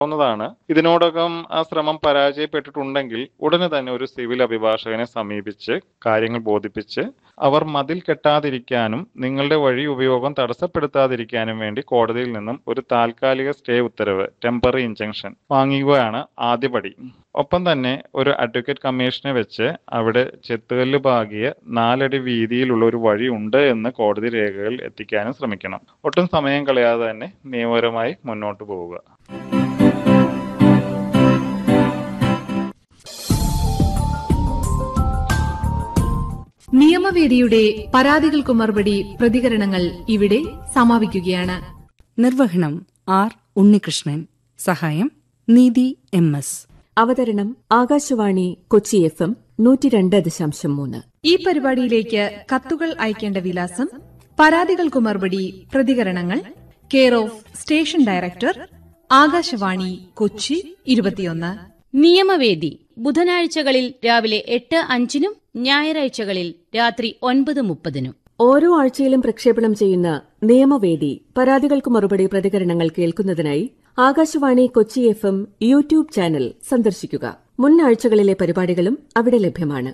ാവുന്നതാണ് ഇതിനോടകം ആ ശ്രമം പരാജയപ്പെട്ടിട്ടുണ്ടെങ്കിൽ ഉടനെ തന്നെ ഒരു സിവിൽ അഭിഭാഷകനെ സമീപിച്ച് കാര്യങ്ങൾ ബോധിപ്പിച്ച് അവർ മതിൽ കെട്ടാതിരിക്കാനും നിങ്ങളുടെ വഴി ഉപയോഗം തടസ്സപ്പെടുത്താതിരിക്കാനും വേണ്ടി കോടതിയിൽ നിന്നും ഒരു താൽക്കാലിക സ്റ്റേ ഉത്തരവ് ടെമ്പററി ഇൻജങ്ഷൻ വാങ്ങിക്കുകയാണ് ആദ്യപടി ഒപ്പം തന്നെ ഒരു അഡ്വക്കേറ്റ് കമ്മീഷനെ വെച്ച് അവിടെ ചെത്തുകല്ല് പാകിയ നാലടി വീതിയിലുള്ള ഒരു വഴി ഉണ്ട് എന്ന് കോടതി രേഖകൾ എത്തിക്കാനും ശ്രമിക്കണം ഒട്ടും സമയം കളയാതെ തന്നെ നിയമപരമായി മുന്നോട്ട് പോവുക നിയമവേദിയുടെ പരാതികൾക്ക് മറുപടി പ്രതികരണങ്ങൾ ഇവിടെ സമാപിക്കുകയാണ് നിർവഹണം ആർ ഉണ്ണികൃഷ്ണൻ സഹായം നീതി എം എസ് അവതരണം ആകാശവാണി കൊച്ചി എഫ് എം നൂറ്റി രണ്ട് ദശാംശം മൂന്ന് ഈ പരിപാടിയിലേക്ക് കത്തുകൾ അയക്കേണ്ട വിലാസം പരാതികൾക്ക് മറുപടി പ്രതികരണങ്ങൾ care of station director Akashvani Kochi ഇരുപത്തിയൊന്ന് നിയമവേദി ബുധനാഴ്ചകളിൽ രാവിലെ എട്ട് അഞ്ചിനും ഞായറാഴ്ചകളിൽ രാത്രി ഒൻപത് മുപ്പതിനും ഓരോ ആഴ്ചയിലും പ്രക്ഷേപണം ചെയ്യുന്ന നിയമവേദി പരാതികൾക്ക് മറുപടി പ്രതികരണങ്ങൾ കേൾക്കുന്നതിനായി Akashvani Kochi F M YouTube channel സന്ദർശിക്കുക മുൻ ആഴ്ചകളിലെ പരിപാടികളും അവിടെ ലഭ്യമാണ്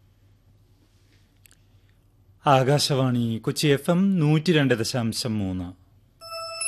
ആകാശവാണി കൊച്ചി എഫ് എം നൂറ്റി രണ്ട് ദശാംശം മൂന്ന്